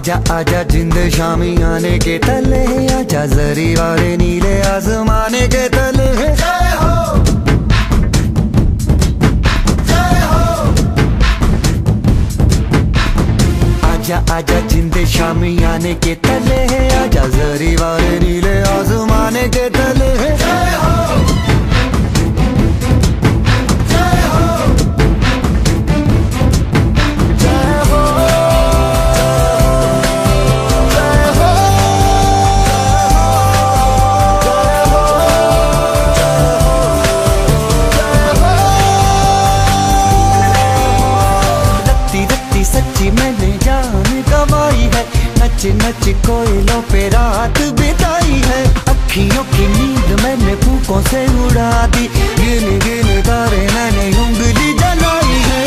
आजा आजा जिंद शामी आने के तले आजा जरी वाले नीले आसमाने के तले जय हो जय हो आजा आजा जिंद शामी आने के तले आजा जरी वाले नीले आसमाने के तले जय हो जय हो जय हो रत्ती रत्ती सच्ची मैंने जान गवाई है नच नच कोयलों पे रात बिताई है अखियों की नींद मैंने फूकों से उड़ा दी गिन गिन तारे मैंने उंगली जलाई है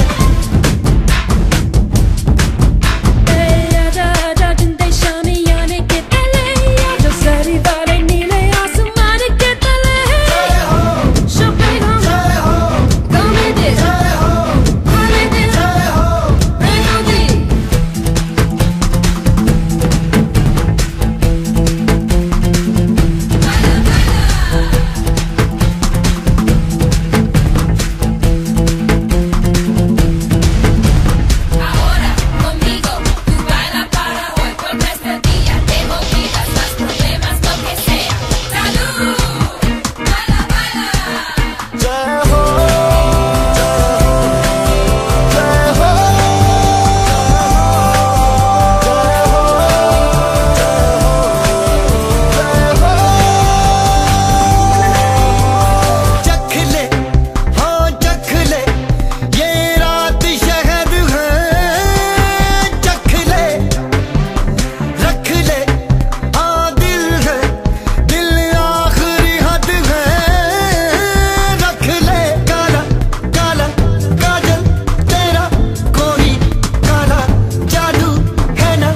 आजा आजा जिंदे शामी आने के तले आजा सारी वाले नीले आसमान के तले शोपे हम गाने दे खाने दे रहने दे Ahora conmigo, tú baila para hoy porque este día te olvidas más problemas, lo que sea. ¡Salud! ¡Baila, baila! जय हो जय हो चख ले हाँ चख ले ये रात शहद है चख ले रख ले हाँ दिल है दिल आखिरी हद है रख ले काला काला काजल तेरा कोई काला जादू है ना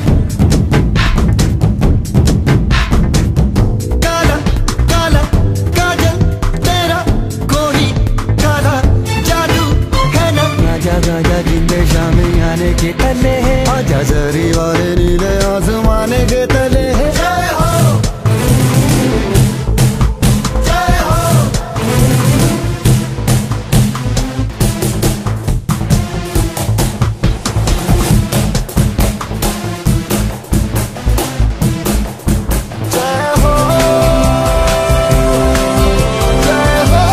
काला काला काजल तेरा कोई काला जादू है ना राजा राजा जिंदे शामी आने के तले है आजा जरी वाले नीले आसमाने के तले है जय हो जय हो जय हो जय हो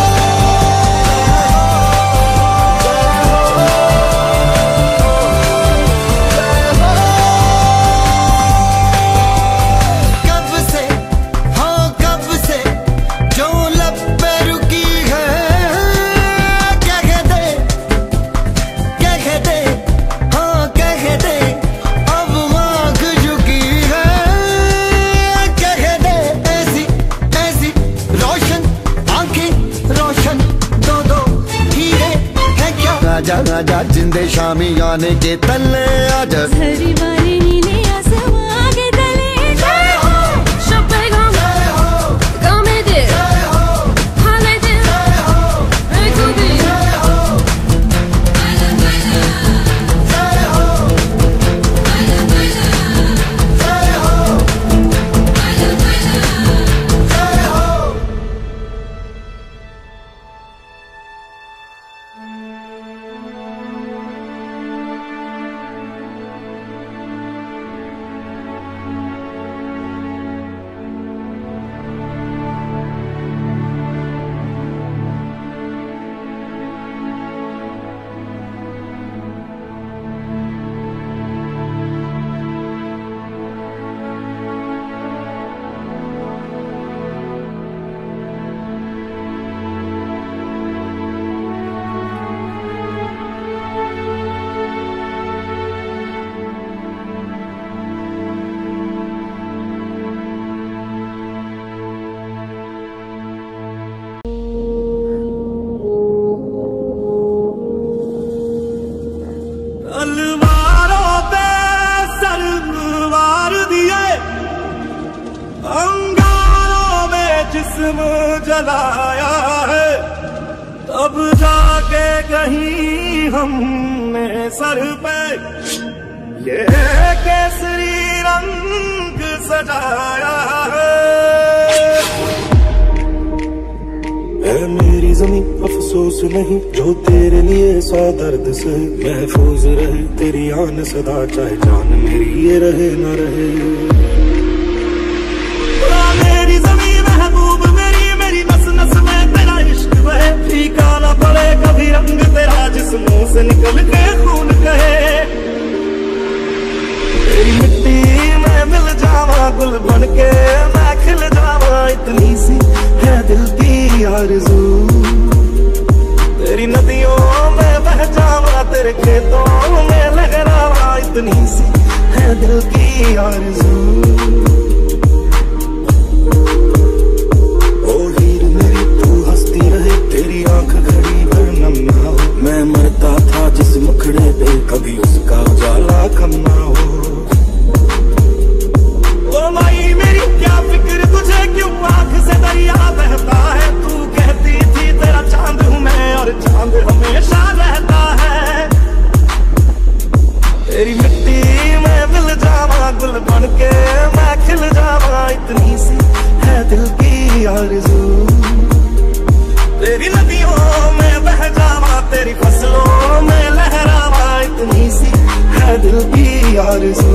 कब से हाँ कब से जो लब पे रुकी है क्या कहते क्या कहते हाँ कह दे अब आँख झुकी है क्या कहते ऐसी ऐसी रोशन आंखें रोशन दो दो हीरे है क्या राजा राजा जिंदे शामी आने के तले आजा हरी वाले नीले आसमान के तले शोपे हम गाने दे खाने दे रहने दे तलवारों पे सरवार दिए अंगारों में जिस्म जलाया है तब जाके कहीं हमने सर पे ये केसरी रंग सजाया है है मेरी जमी अफसोस नहीं जो तेरे लिए सौ दर्द से महफूज रहे तेरी आन सदा चाहे जान मेरी ये रहे न रहे खुदा मेरी जमी महबूब मेरी मेरी नस नस में तेरा इश्क बहे फीका न पड़े कभी रंग तेरा जिस मुंह से निकल के खून कहे तेरी मिट्टी में मिल जावा गुल बन के मैं खिल जावा इतनी सी है दिल की आरज़ू तेरी नदियों में बह जावा तेरे खेतों में लहरावा इतनी सी है दिल की आरज़ू ओ हीर मेरी तू हंसती रहे तेरी आंख घड़ी भर नम ना हो मैं मरता था जिस मुखड़े पे कभी उसका उजाला कम ना हो ओ माई मेरी क्या फिक्र तुझे क्यों आंख से दरिया बहता है तू कहती थी तेरा चांद हूँ मैं और चांद हमेशा रहता है तेरी मिट्टी में मिल जावा गुल बन के मैं खिल जावा इतनी सी है दिल की आरज़ू तेरी नदियों में बह जावा तेरी फसलों में लहरावा इतनी सी है दिल की आरज़ू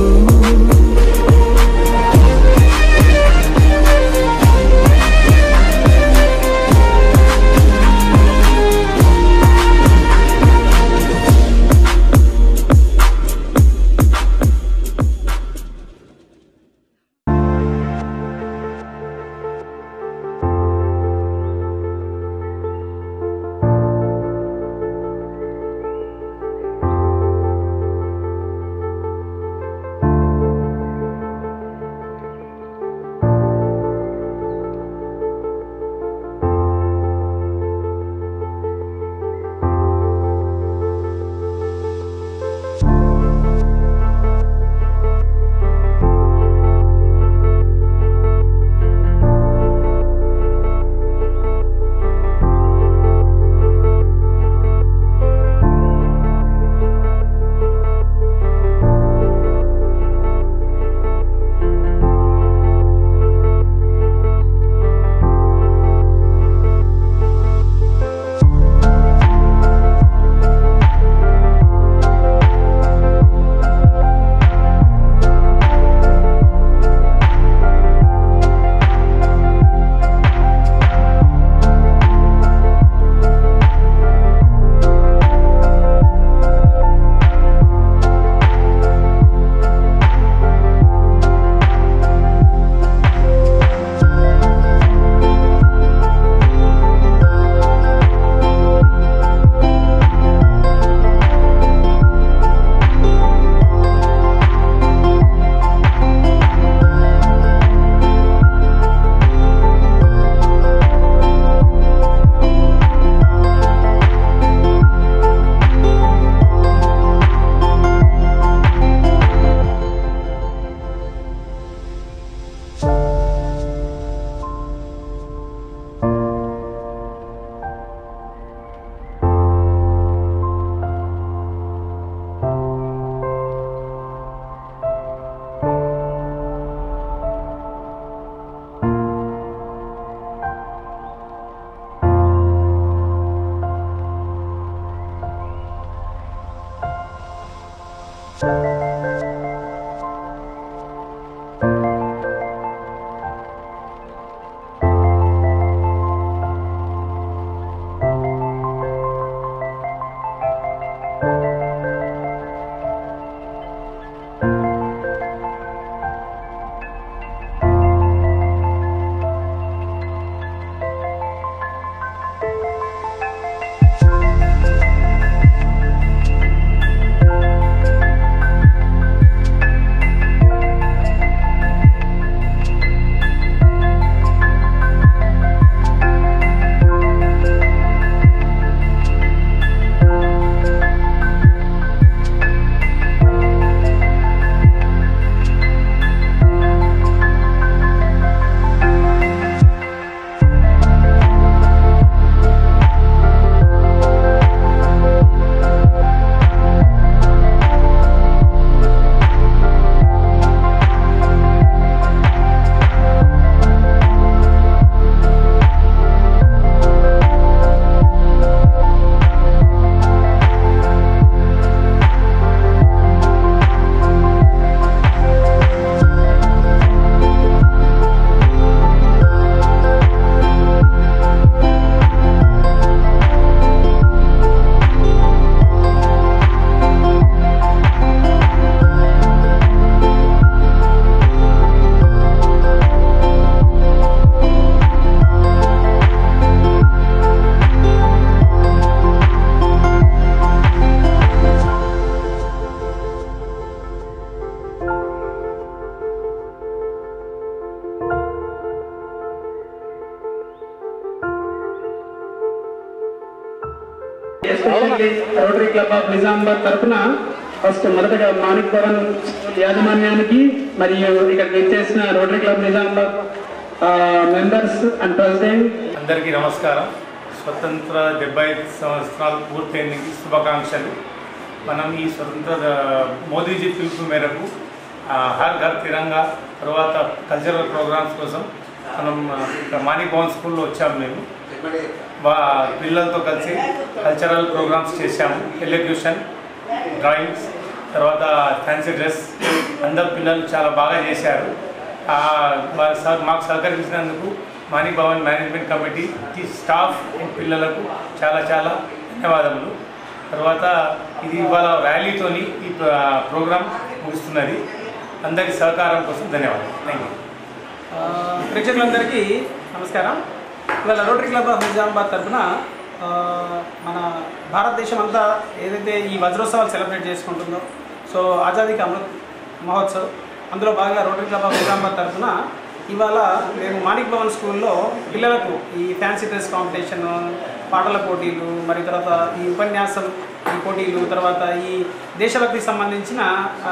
Bengaluru Rotary Club of Nizamabad తరఫున ఫస్ట్ మొదటగా మాణిక్ భవన్ యాజమాన్యానికి మరియు ఇక్కడ విచ్చేసిన Rotary Club Nizamabad members and president అందరికీ నమస్కారం స్వతంత్ర డెబ్బై ఐదు సంవత్సరాలు పూర్తయినకి శుభాకాంక్షలు మనం ఈ స్వతంత్ర ద- మోదీజీ పిలుపు మేరకు ఆ, హర్ ఘర్ తిరంగా తర్వాత కల్చరల్ ప్రోగ్రామ్స్ కోసం మనం ఆ, ఇక్కడ మాణిక్ భవన్ స్కూల్లో వచ్చాము మేము వా పిల్లలతో కలిసి కల్చరల్ ప్రోగ్రామ్స్ చేశాము ఎలక్యూషన్ డ్రాయింగ్స్ తర్వాత ఫ్యాన్సీ డ్రెస్ అందరు పిల్లలు చాలా బాగా చేశారు ఆ, వారి సహ- మాకు సహకరించినందుకు మాణిక్ భవన్ మేనేజ్మెంట్ కమిటీ ఈ స్టాఫ్ అండ్ పిల్లలకు చాలా చాలా ధన్యవాదములు తర్వాత ఇది ఇవాళ ర్యాలీతోని ఈ ప్ర- ప్రోగ్రాం ముగుస్తున్నది అందరి సహకారం కోసం ధన్యవాదాలు థ్యాంక్ యూ ఆ, ప్రేక్షకులందరికీ నమస్కారం ఇవాళ రోటరీ క్లబ్ ఆఫ్ నిజామాబాద్ తరఫున ఆ, మన భారతదేశం అంతా ఏదైతే ఈ వజ్రోత్సవాలు సెలబ్రేట్ చేసుకుంటుందో సో ఆజాదీకి అమృత్ మహోత్సవ్ అందులో భాగంగా రోటరీ క్లబ్ ఆఫ్ నిజామాబాద్ తరఫున ఇవాళ మేము మాణిక్ భవన్ స్కూల్లో పిల్లలకు ఈ ఫ్యాన్సీ డ్రెస్ కాంపిటీషన్ పాటల పోటీలు మరి తర్వాత ఈ ఉపన్యాసం ఈ పోటీలు తర్వాత ఈ దేశభక్తికి సంబంధించిన ఆ,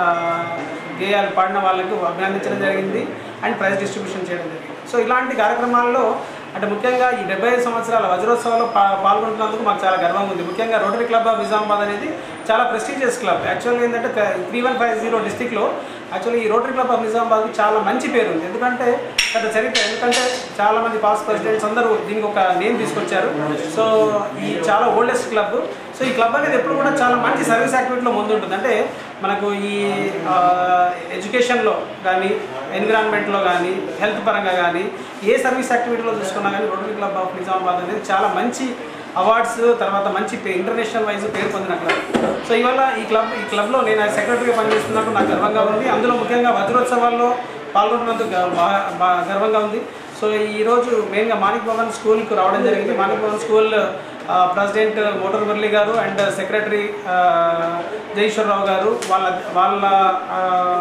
గేయాలు పాడిన వాళ్ళకు అభినందించడం జరిగింది అండ్ ప్రైజ్ డిస్ట్రిబ్యూషన్ చేయడం జరిగింది సో ఇలాంటి కార్యక్రమాల్లో అంటే ముఖ్యంగా ఈ డెబ్బై ఐదు సంవత్సరాల వజ్రోత్సవాల్లో పా పాల్గొంటున్నందుకు మాకు చాలా గర్వంగా ఉంది ముఖ్యంగా రోటరీ క్లబ్ ఆఫ్ నిజామాబాద్ అనేది చాలా ప్రెస్టీజియస్ క్లబ్ యాక్చువల్గా ఏంటంటే త్రీ వన్ ఫైవ్ జీరో డిస్టిక్లో యాక్చువల్లీ ఈ రోటరీ క్లబ్ ఆఫ్ నిజామాబాద్కి చాలా మంచి పేరు ఉంది ఎందుకంటే గత చరిత్ర ఎందుకంటే చాలా మంది పాస్ట్ ప్రెసిడెంట్స్ అందరూ దీనికి ఒక నేమ్ తీసుకొచ్చారు సో ఈ చాలా ఓల్డెస్ట్ క్లబ్ సో ఈ క్లబ్ అనేది ఎప్పుడు కూడా చాలా మంచి సర్వీస్ యాక్టివిటీలో ముందుంటుంది అంటే మనకు ఈ ఆ, ఎడ్యుకేషన్లో కానీ ఎన్విరాన్మెంట్లో కానీ హెల్త్ పరంగా కానీ ఏ సర్వీస్ యాక్టివిటీలో చూసుకున్నా కానీ రోటరీ క్లబ్ ఆఫ్ నిజామాబాద్ అనేది చాలా మంచి అవార్డ్స్ తర్వాత మంచి పే ఇంటర్నేషనల్ వైజ్ పేరు పొందిన క్లబ్ సో ఇవాళ ఈ క్లబ్ ఈ క్లబ్లో నేను సెక్రటరీగా పనిచేస్తున్నట్టు నాకు గర్వంగా ఉంది అందులో ముఖ్యంగా వజ్రోత్సవాల్లో పాల్గొంటున్నందుకు గ- బాగా బాగా గర్వంగా ఉంది సో ఈరోజు మెయిన్గా మాణిక్ భవన్ స్కూల్కి రావడం జరిగింది మాణిక్ భవన్ స్కూల్ ఆ, ప్రెసిడెంట్ మోటర్ మురళి గారు అండ్ సెక్రటరీ ఆ, జయేశ్వరరావు గారు వాళ్ళ వాళ్ళ ఆ,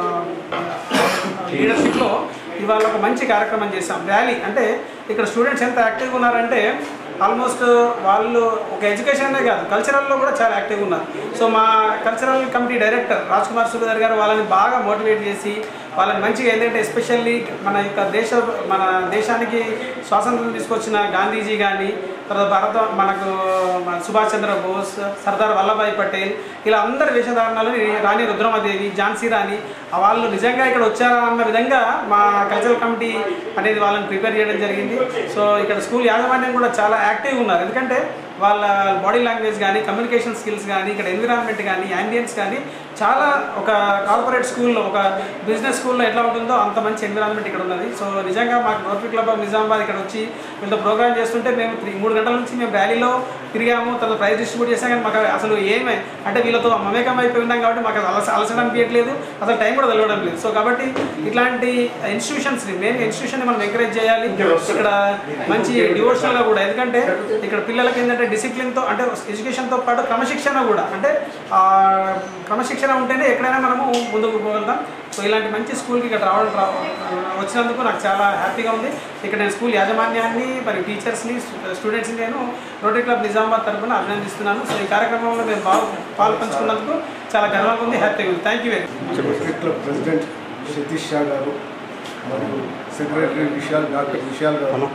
లీడర్షిప్లో ఇవాళ ఒక మంచి కార్యక్రమం చేశాం ర్యాలీ అంటే ఇక్కడ స్టూడెంట్స్ ఎంత యాక్టివ్గా ఉన్నారంటే ఆల్మోస్ట్ వాళ్ళు ఒక ఎడ్యుకేషనే కాదు కల్చరల్లో కూడా చాలా యాక్టివ్గా ఉన్నారు సో మా cultural committee director Raj Kumar Subedar garu వాళ్ళని బాగా మోటివేట్ చేసి వాళ్ళని మంచిగా ఏంటంటే ఎస్పెషల్లీ మన యొక్క దేశ మన దేశానికి స్వాతంత్రం తీసుకొచ్చిన గాంధీజీ కానీ తర్వాత భారత మనకు మన సుభాష్ చంద్ర బోస్ సర్దార్ వల్లభాయ్ పటేల్ ఇలా అందరి వేషధారణలు రాణి రుద్రమదేవి ఝాన్సీ రాణి ఆ వాళ్ళు నిజంగా ఇక్కడ వచ్చారా అన్న విధంగా మా కల్చరల్ కమిటీ అనేది వాళ్ళని ప్రిపేర్ చేయడం జరిగింది సో ఇక్కడ స్కూల్ యాజమాన్యం కూడా చాలా యాక్టివ్గా ఉన్నారు ఎందుకంటే వాళ్ళ బాడీ లాంగ్వేజ్ కానీ కమ్యూనికేషన్ స్కిల్స్ కానీ ఇక్కడ ఎన్విరాన్మెంట్ కానీ యాంబియన్స్ కానీ చాలా ఒక కార్పొరేట్ స్కూల్లో ఒక బిజినెస్ స్కూల్లో ఎట్లా ఉంటుందో అంత మంచి ఎన్విరాన్మెంట్ ఇక్కడ ఉన్నది సో నిజంగా మాకు రోటరీ క్లబ్ ఆఫ్ నిజామాబాద్ ఇక్కడ వచ్చి వీళ్ళతో ప్రోగ్రామ్ చేస్తుంటే మేము త్రీ మూడు గంటల నుంచి మేము ర్యాలీలో తిరిగాము తర్వాత ప్రైజ్ డిస్ట్రిబ్యూట్ చేసాం కానీ మాకు అసలు ఏమే అంటే వీళ్ళతో మమేకం అయిపోయి ఉన్నాం కాబట్టి మాకు అలస అలసడం అనిపించట్లేదు అసలు టైం కూడా తెలియడం లేదు సో కాబట్టి ఇట్లాంటి ఇన్స్టిట్యూషన్స్ని మెయిన్ ఇన్స్టిట్యూషన్ని మనం ఎంకరేజ్ చేయాలి ఇక్కడ మంచి డివోషనల్గా కూడా ఎందుకంటే ఇక్కడ పిల్లలకి ఏంటంటే డిసిప్లిన్తో అంటే ఎడ్యుకేషన్తో పాటు క్రమశిక్షణ కూడా అంటే ఆ, క్రమశిక్షణ ఉంటేనే ఎక్కడైనా మనము ముందుకు పోగలుగుతాం సో ఇలాంటి మంచి స్కూల్కి ఇక్కడ రావడం రా- వచ్చినందుకు నాకు చాలా హ్యాపీగా ఉంది ఇక్కడ నేను స్కూల్ యాజమాన్యాన్ని మరి టీచర్స్ని స్టూడెంట్స్ని నేను రోటరీ క్లబ్ నిజామాబాద్ తరఫున అభినందిస్తున్నాను సో ఈ కార్యక్రమంలో మేము బాగా పాలు పంచుకున్నందుకు చాలా గర్వంగా ఉంది హ్యాపీగా ఉంది thank you very much cricket club president Satish Shah garu మరియు secretary Vishal doctor Vishal garu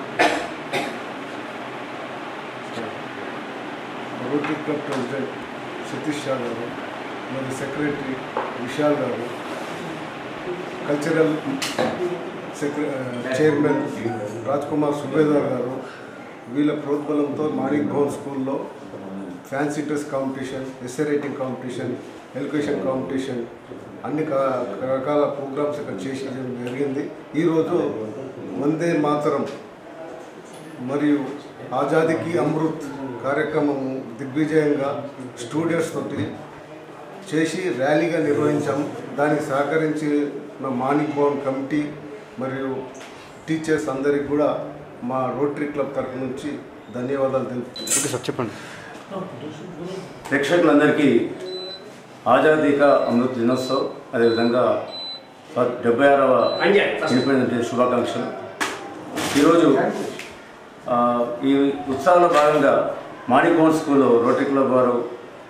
Rotary Club president Satish Shah garu మరియు సెక్రటరీ విశాల్ గారు కల్చరల్ సెక్ర చైర్మన్ రాజ్ కుమార్ సుబేదార్ గారు వీళ్ళ ప్రోద్బలంతో మాణిక్ భవన్ స్కూల్లో fancy dress competition essay writing competition education competition అన్ని కా- రకాల ప్రోగ్రామ్స్ ఇక్కడ చేసి జరిగింది ఈరోజు వందే మాతరం మరియు ఆజాదీకి అమృత్ కార్యక్రమము దిగ్విజయంగా స్టూడెంట్స్ తోటి చేసి ర్యాలీగా నిర్వహించాం దానికి సహకరించిన మాణిక్ భవన్ కమిటీ మరియు టీచర్స్ అందరికి కూడా మా రోటరీ క్లబ్ తరఫు నుంచి ధన్యవాదాలు తెలుపు ప్రేక్షకులందరికీ ఆజాదీ కా అమృత్ దినోత్సవ్ అదేవిధంగా ఫర్ డెబ్బై ఆరవ ఇండిపెండెన్స్ డే శుభాకాంక్షలు ఈరోజు ఆ, ఈ ఉత్సవంలో భాగంగా మాణికోన్ స్కూల్లో రోటరీ క్లబ్ వారు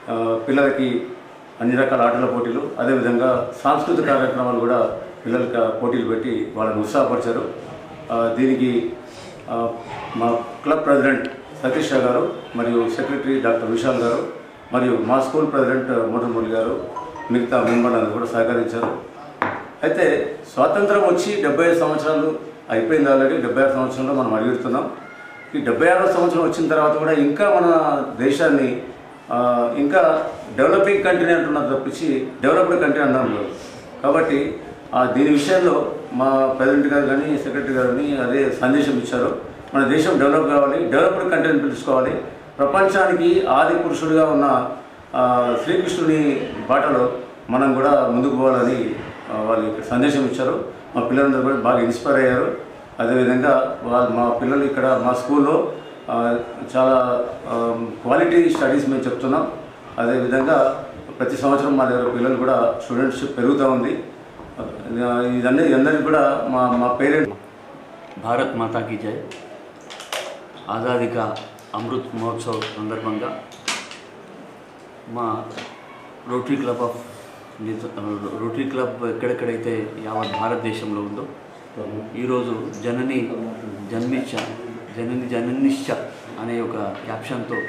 ఆ, పిల్లలకి అన్ని రకాల ఆటల పోటీలు అదేవిధంగా సాంస్కృతిక కార్యక్రమాలు కూడా పిల్లలకి పోటీలు పెట్టి వాళ్ళని ఉత్సాహపరిచారు ఆ, దీనికి ఆ, మా క్లబ్ ప్రెసిడెంట్ సతీష్ రావు గారు మరియు సెక్రటరీ డాక్టర్ విశాల్ గారు మరియు మా స్కూల్ ప్రెసిడెంట్ మోటర్మూలి గారు మిగతా మెంబర్లందరూ కూడా సహకరించారు అయితే స్వాతంత్రం వచ్చి డెబ్బై ఐదు సంవత్సరాలు అయిపోయింది ఆల్రెడీ డెబ్బై ఆరు సంవత్సరంలో మనం అడుగుతున్నాం ఈ డెబ్బై ఆరో సంవత్సరం వచ్చిన తర్వాత కూడా ఇంకా మన దేశాన్ని ఆ, ఇంకా డెవలపింగ్ కంట్రీ అంటున్నారు తప్పించి డెవలప్డ్ కంట్రీ అన్నాం లేదు కాబట్టి ఆ, దీని విషయంలో మా ప్రెసిడెంట్ గారు కానీ సెక్రటరీ గారు కానీ అదే సందేశం ఇచ్చారు మన దేశం డెవలప్ కావాలి డెవలప్డ్ కంట్రీని పిలుచుకోవాలి ప్రపంచానికి ఆది పురుషుడిగా ఉన్న ఆ, శ్రీకృష్ణుని బాటలో మనం కూడా ముందుకు పోవాలని ఆ, వాళ్ళు ఇక్కడ సందేశం ఇచ్చారు మా పిల్లలందరూ కూడా బాగా ఇన్స్పైర్ అయ్యారు అదేవిధంగా వాళ్ళు మా పిల్లలు ఇక్కడ మా స్కూల్లో ఆ, చాలా క్వాలిటీ స్టడీస్ మేము చెప్తున్నాం అదేవిధంగా ప్రతి సంవత్సరం మా దగ్గర పిల్లలు కూడా స్టూడెంట్స్ పెరుగుతూ ఉంది ఆ, ఇదన్నీ అందరికీ కూడా మా మా పేరెంట్ భారత్ మాతా కీ జై ఆజాదీ కా అమృత్ మహోత్సవ్ సందర్భంగా మా రోటరీ క్లబ్ ఆఫ్ నిజ- రోటరీ క్లబ్ ఎక్కడెక్కడైతే యావత్ భారతదేశంలో ఉందో ఈరోజు జనని జన్మించ జనని జననిశ్చ అనే ఒక క్యాప్షన్తో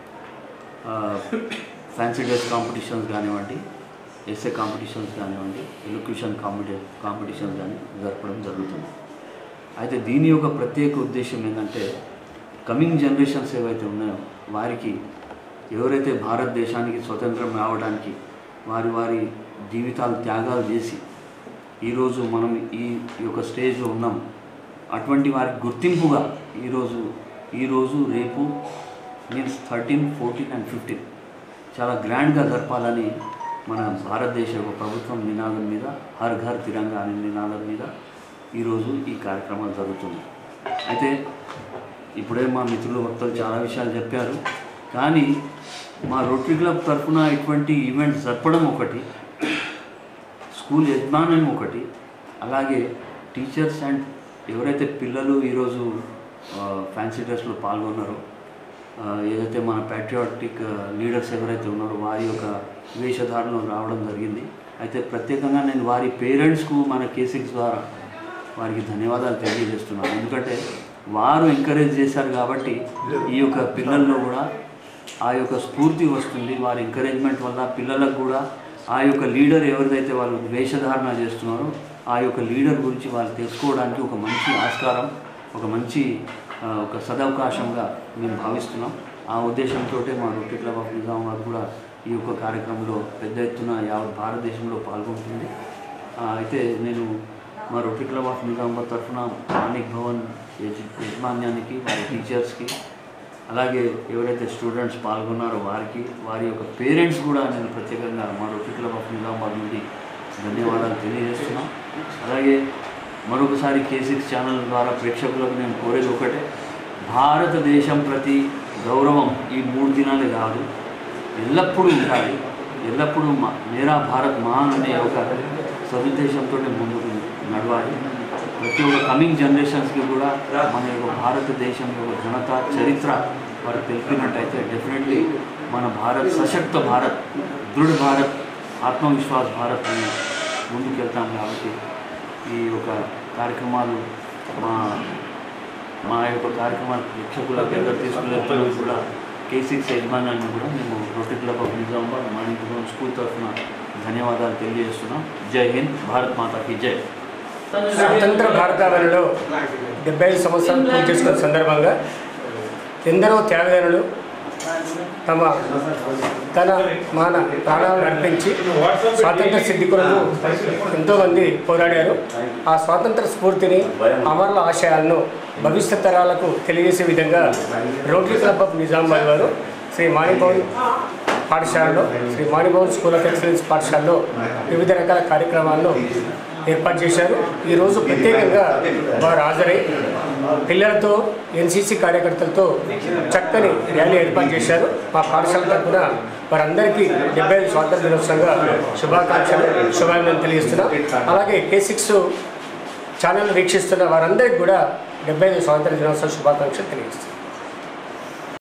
ఫ్యాన్సీ డ్రెస్ కాంపిటీషన్స్ కానివ్వండి ఎస్ఏ కాంపిటీషన్స్ కానివ్వండి ఎలక్యూషన్ కాంపిటీ కాంపిటీషన్స్ కానీ జరపడం జరుగుతుంది అయితే దీని యొక్క ప్రత్యేక ఉద్దేశం ఏంటంటే కమింగ్ జనరేషన్స్ ఏవైతే ఉన్నాయో వారికి ఎవరైతే భారతదేశానికి స్వతంత్రం రావడానికి వారి వారి జీవితాలు త్యాగాలు చేసి ఈరోజు మనం ఈ ఈ యొక్క స్టేజ్లో ఉన్నాం అటువంటి వారికి గుర్తింపుగా ఈరోజు ఈరోజు రేపు means thirteen fourteen and fifteen చాలా గ్రాండ్గా జరపాలని మన భారతదేశ యొక్క ప్రభుత్వం నినాదం మీద హర్ ఘర్ తిరంగా అనే నినాదం మీద ఈరోజు ఈ కార్యక్రమాలు జరుగుతుంది అయితే ఇప్పుడే మా మిత్రులు వక్తలు చాలా విషయాలు చెప్పారు కానీ మా రోటరీ క్లబ్ తరఫున ఇటువంటి ఈవెంట్స్ జరపడం ఒకటి స్కూల్ యజమానం ఒకటి అలాగే టీచర్స్ అండ్ ఎవరైతే పిల్లలు ఈరోజు ఫ్యాన్సీ డ్రెస్లో పాల్గొన్నారో ఆ, ఏదైతే మన ప్యాట్రియాటిక్ లీడర్స్ ఎవరైతే ఉన్నారో వారి యొక్క వేషధారణలో రావడం జరిగింది అయితే ప్రత్యేకంగా నేను వారి పేరెంట్స్కు మన కేసిక్స్ ద్వారా వారికి ధన్యవాదాలు తెలియజేస్తున్నాను ఎందుకంటే వారు ఎంకరేజ్ చేశారు కాబట్టి ఈ యొక్క పిల్లల్లో కూడా ఆ యొక్క స్ఫూర్తి వస్తుంది వారి ఎంకరేజ్మెంట్ వల్ల పిల్లలకు కూడా ఆ యొక్క లీడర్ ఎవరిదైతే వాళ్ళు వేషధారణ చేస్తున్నారో ఆ యొక్క లీడర్ గురించి వాళ్ళు తెలుసుకోవడానికి ఒక మంచి ఆస్కారం ఒక మంచి ఆ, ఒక సదవకాశంగా మేము భావిస్తున్నాం ఆ ఉద్దేశంతో మా రొట్టి క్లబ్ ఆఫ్ నిజామాబాద్ కూడా ఈ యొక్క కార్యక్రమంలో పెద్ద ఎత్తున యావత్ భారతదేశంలో పాల్గొంటుంది ఆ, అయితే నేను మా రొట్టి క్లబ్ ఆఫ్ నిజామాబాద్ తరఫున మానిక్ భవన్ యజ యజమాన్యానికి వారి టీచర్స్కి అలాగే ఎవరైతే స్టూడెంట్స్ పాల్గొన్నారో వారికి వారి యొక్క పేరెంట్స్ కూడా నేను ప్రత్యేకంగా మా రొట్టి క్లబ్ ఆఫ్ నిజామాబాద్ నుండి ధన్యవాదాలు తెలియజేస్తున్నాం అలాగే మరొకసారి కే సిక్స్ ఛానల్ ద్వారా ప్రేక్షకులకు నేను కోరేది ఒకటే భారతదేశం ప్రతి గౌరవం ఈ మూడు దినాలే కాదు ఎల్లప్పుడూ ఉండాలి ఎల్లప్పుడూ మా మేరా భారత్ మహాన్ అనే ఒక సదుద్దేశంతో ముందుకు నడవాలి ప్రతి ఒక్క కమింగ్ జనరేషన్స్కి కూడా మన యొక్క భారతదేశం యొక్క ఘనత చరిత్ర వారు తెలిపినట్టయితే డెఫినెట్లీ మన భారత్ సశక్త భారత్ దృఢ భారత్ ఆత్మవిశ్వాస్ భారత్ అని ముందుకెళ్తాం కాబట్టి ఈ యొక్క కార్యక్రమాలు మా మా యొక్క కార్యక్రమాలు ప్రేక్షకులకు ఎక్కడ తీసుకునేప్పుడు కూడా కే సిక్స్ యజమానాన్ని కూడా మేము Rotary Club of Nizamabad Manikpuram school తరఫున ధన్యవాదాలు తెలియజేస్తున్నాం జై హింద్ భారత్ మాతాకి జై స్వతంత్ర భారతావనిలో డెబ్బై ఐదు సంవత్సరాలు పూర్తి చేసుకున్న సందర్భంగా ఎందరో త్యాగదానులు తమ తన మాన ప్రాణాలను అర్పించి స్వాతంత్ర సిద్ధి కొరకు ఎంతోమంది పోరాడారు ఆ స్వాతంత్ర స్ఫూర్తిని అమరుల ఆశయాలను భవిష్యత్ తరాలకు తెలియజేసే విధంగా రోటరీ క్లబ్ ఆఫ్ నిజామాబాద్ వారు శ్రీ మాణిభవన్ పాఠశాలలో Shri Manibhavan school of excellence పాఠశాలలో వివిధ రకాల కార్యక్రమాలను ఏర్పాటు చేశారు ఈరోజు ప్రత్యేకంగా వారు హాజరై పిల్లలతో ఎన్సీసీ కార్యకర్తలతో చక్కని ర్యాలీ ఏర్పాటు చేశారు మా పాఠశాల తరఫున వారందరికీ డెబ్బై ఐదు స్వాతంత్ర దినోత్సవంగా శుభాకాంక్షలు శుభాభినందనలు తెలియజేస్తున్నాం అలాగే కే సిక్స్ ఛానల్ వీక్షిస్తున్న వారందరికీ కూడా డెబ్బై ఐదు స్వాతంత్ర దినోత్సవ శుభాకాంక్షలు తెలియజేస్తున్నాం